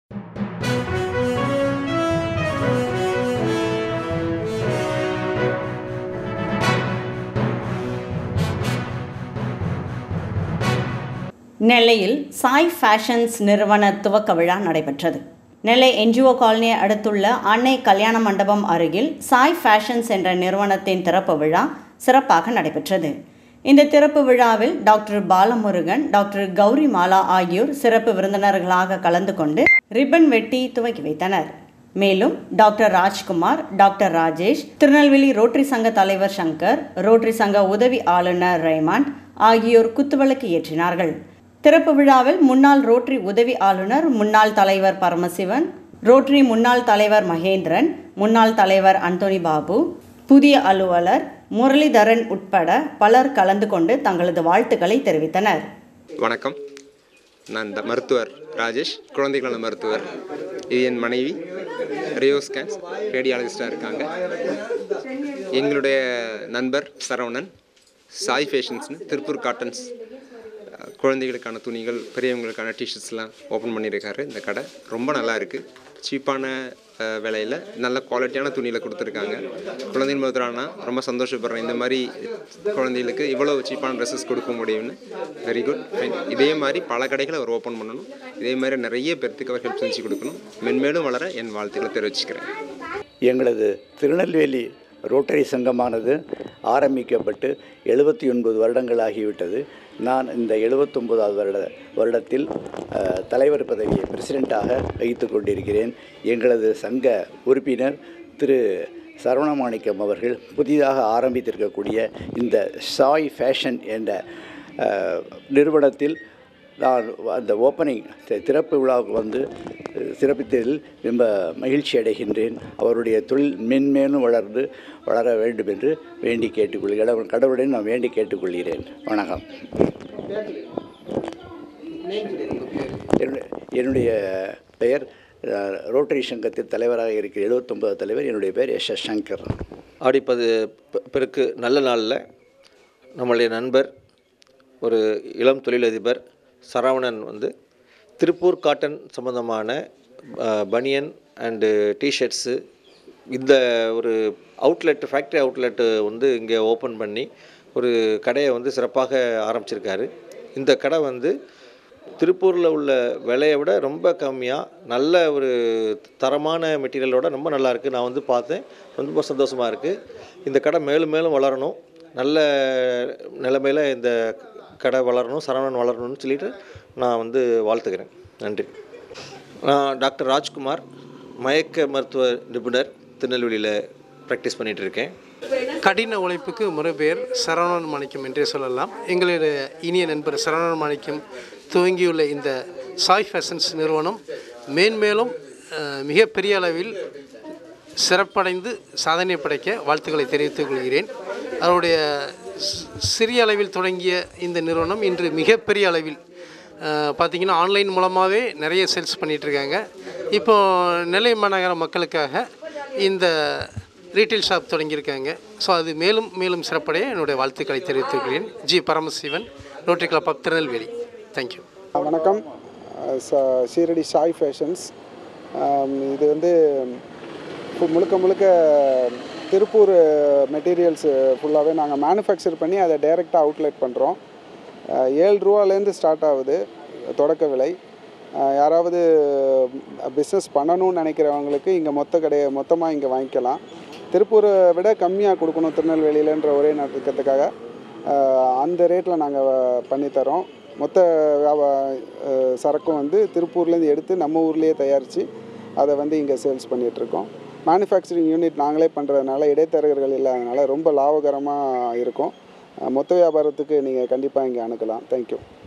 நெல்லையில் சாய் ஃபேஷன்ஸ் நிறுவன துவக்க விழா நடைபெற்றது நெல்லை என்ஜிஓ காலனியை அடுத்துள்ள அன்னை கல்யாண மண்டபம் அருகில் சாய் ஃபேஷன்ஸ் என்ற நிறுவனத்தின் திறப்பு விழா சிறப்பாக நடைபெற்றது இந்த திறப்பு விழாவில் டாக்டர் பாலமுருகன் டாக்டர் கௌரி மாலா ஆகியோர் சிறப்பு விருந்தினர்களாக கலந்து கொண்டு ரிப்பன் வெட்டி துவக்கி வைத்தனர் மேலும் doctor Rajkumar doctor Rajesh Tirunelveli rotary சங்க தலைவர் சங்கர் ரோட்டரி சங்க உதவி ஆளுநர் ரைமாண்ட் ஆகியோர் குத்துவிளக்கு ஏற்றினார்கள் திறப்பு விழாவில் முன்னாள் ரோட்டரி உதவி ஆளுநர் முன்னாள் தலைவர் பரமசிவன் ரோட்டரி முன்னாள் தலைவர் மகேந்திரன் முன்னாள் தலைவர் அந்தோனி பாபு புதிய அலுவலர் முரளிதரன் உட்பட பலர் கலந்து கொண்டு தங்களது வாழ்த்துக்களை தெரிவித்தனர் வணக்கம் நான் இந்த மருத்துவர் ராஜேஷ் குழந்தைகள மருத்துவர் இது என் மனைவி ரியோ ஸ்கேன்ஸ் ரேடியாலஜிஸ்டாக இருக்காங்க எங்களுடைய நண்பர் சரவணன் சாய் ஃபேஷன்ஸ்னு திருப்பூர் காட்டன்ஸ் அஹ், குழந்தைகளுக்கான துணிகள் பெரியவங்களுக்கான டிஷர்ட்ஸ்லாம் ஓப்பன் பண்ணியிருக்காரு இந்த கடை ரொம்ப நல்லா இருக்குது சீப்பான விலையில் நல்ல குவாலிட்டியான துணியில் கொடுத்துருக்காங்க குழந்தைகள் மருத்துவரானா ரொம்ப சந்தோஷப்படுறேன் இந்த மாதிரி குழந்தைகளுக்கு இவ்வளோ சீப்பான ட்ரெஸ்ஸஸ் கொடுக்க முடியும்னு வெரி குட் ஃபைன் இதே மாதிரி பல கடைகளை அவர் ஓப்பன் பண்ணணும் இதே மாதிரி நிறைய பேர்த்துக்கு அவர் ஹெல்ப் செஞ்சு கொடுக்கணும் மென்மேலும் வளர என் வாழ்த்துக்களை தெரிவிச்சுக்கிறேன் எங்களது திருநெல்வேலி ரோட்டரி சங்கமானது ஆரம்பிக்கப்பட்டு எழுபத்தி ஒன்பது வருடங்கள் ஆகிவிட்டது நான் இந்த எழுபத்தொம்போதாவது வருட வருடத்தில் அஹ், தலைவர் பதவியை பிரசிடெண்ட்டாக வகித்து கொண்டிருக்கிறேன் எங்களது சங்க உறுப்பினர் திரு சரவணமாணிக்கம் அவர்கள் புதிதாக ஆரம்பித்திருக்கக்கூடிய இந்த சாய் ஃபேஷன் என்ற அஹ், நிறுவனத்தில் நான் அந்த ஓப்பனிங் தி- திறப்பு விழாவுக்கு வந்து அஹ், சிறப்பித்ததில் ரொம்ப மகிழ்ச்சி அடைகின்றேன் அவருடைய தொழில் மென்மேலும் வளர்ந்து வளர வேண்டும் என்று வேண்டி கேட்டுக்கொள்கிறேன் கடவுளுடன் நான் வேண்டி கேட்டுக்கொள்கிறேன் வணக்கம் என்னுடைய என்னுடைய பெயர் அஹ், ரோட்டரி சங்கத்தின் தலைவராக இருக்கிற எழுபத்தொன்பது தலைவர் என்னுடைய பெயர் எஸ் எஸ் சங்கர் ஆடிப்பது பெ- பெருக்கு நல்ல நாளில் நம்மளுடைய நண்பர் ஒரு இளம் தொழிலதிபர் சரவணன் வந்து திருப்பூர் காட்டன் சம்மந்தமான அஹ், பனியன் அண்டு டிஷர்ட்ஸு இந்த ஒரு அவுட்லெட் ஃபேக்ட்ரி அவுட்லெட்டு வந்து இங்கே ஓப்பன் பண்ணி ஒரு கடையை வந்து சிறப்பாக ஆரம்பிச்சிருக்காரு இந்த கடை வந்து திருப்பூரில் உள்ள விலையை விட ரொம்ப கம்மியாக நல்ல ஒரு தரமான மெட்டீரியலோட ரொம்ப நல்லா இருக்குது நான் வந்து பார்த்தேன் ரொம்ப சந்தோஷமாக இருக்குது இந்த கடை மேலும் மேலும் வளரணும் நல்ல நிலைமையில் இந்த கடை வளரணும் சரவணன் வளரணும்னு சொல்லிட்டு நான் வந்து வாழ்த்துக்கிறேன் நன்றி நான் டாக்டர் ராஜ்குமார் மயக்க மருத்துவ நிபுணர் திருநெல்வேலியில் ப்ராக்டிஸ் பண்ணிகிட்டு இருக்கேன் கடின உழைப்புக்கு முறைபெயர் சரவணன் மாணிக்கம் என்றே சொல்லலாம் எங்களுடைய இனிய நண்பர் சரவணன் மாணிக்கம் துவங்கியுள்ள இந்த சாய் ஃபேஷன்ஸ் நிறுவனம் மேன்மேலும் அஹ், மிகப்பெரிய அளவில் சிறப்படைந்து சாதனை படைக்க வாழ்த்துக்களை தெரிவித்துக் கொள்கிறேன் அவருடைய சி- சிறிய அளவில் தொடங்கிய இந்த நிறுவனம் இன்று மிகப்பெரிய அளவில் அஹ், பார்த்தீங்கன்னா ஆன்லைன் மூலமாகவே நிறைய சேல்ஸ் பண்ணிகிட்ருக்காங்க இப்போ நெல்லை மாநகர மக்களுக்காக இந்த ரீட்டைல் ஷாப் தொடங்கியிருக்காங்க ஸோ அது மேலும் மேலும் சிறப்படைய என்னுடைய வாழ்த்துக்களை தெரிவித்துக்கிறேன் G Paramasivan rotary club of Tirunelveli thank you வணக்கம் அஹ் ச- சீரடி சாய் ஃபேஷன்ஸ் ஆம், இது வந்து இப்போ முழுக்க முழுக்க திருப்பூர் மெட்டீரியல்ஸ் ஃபுல்லாகவே நாங்கள் மேனுஃபேக்சர் பண்ணி அதை டைரெக்டாக அவுட்லெட் பண்ணுறோம் ஏழு ரூபாலேருந்து ஸ்டார்ட் ஆகுது தொடக்க விலை அஹ் யாராவது பிஸ்னஸ் பண்ணணும்னு நினைக்கிறவங்களுக்கு இங்கே மொத்த கடையை மொத்தமாக இங்கே வாங்கிக்கலாம் திருப்பூரை விட கம்மியாக கொடுக்கணும் திருநெல்வேலியிலன்ற ஒரே நோக்கத்துக்காக அஹ் அந்த ரேட்டில் நாங்கள் பண்ணித்தரோம் மொத்த வியாபா அஹ் சரக்கும் வந்து திருப்பூர்லேருந்து எடுத்து நம்ம ஊர்லேயே தயாரித்து அதை வந்து இங்கே சேல்ஸ் பண்ணிகிட்ருக்கோம் மேனுஃபேக்சரிங் யூனிட் நாங்களே பண்ணுறதுனால இடைத்தரகர்கள் இல்லாதனால ரொம்ப லாபகரமாக இருக்கும் அஹ் மொத்த வியாபாரத்துக்கு நீங்கள் கண்டிப்பாக இங்கே அணுகலாம் தேங்க்யூ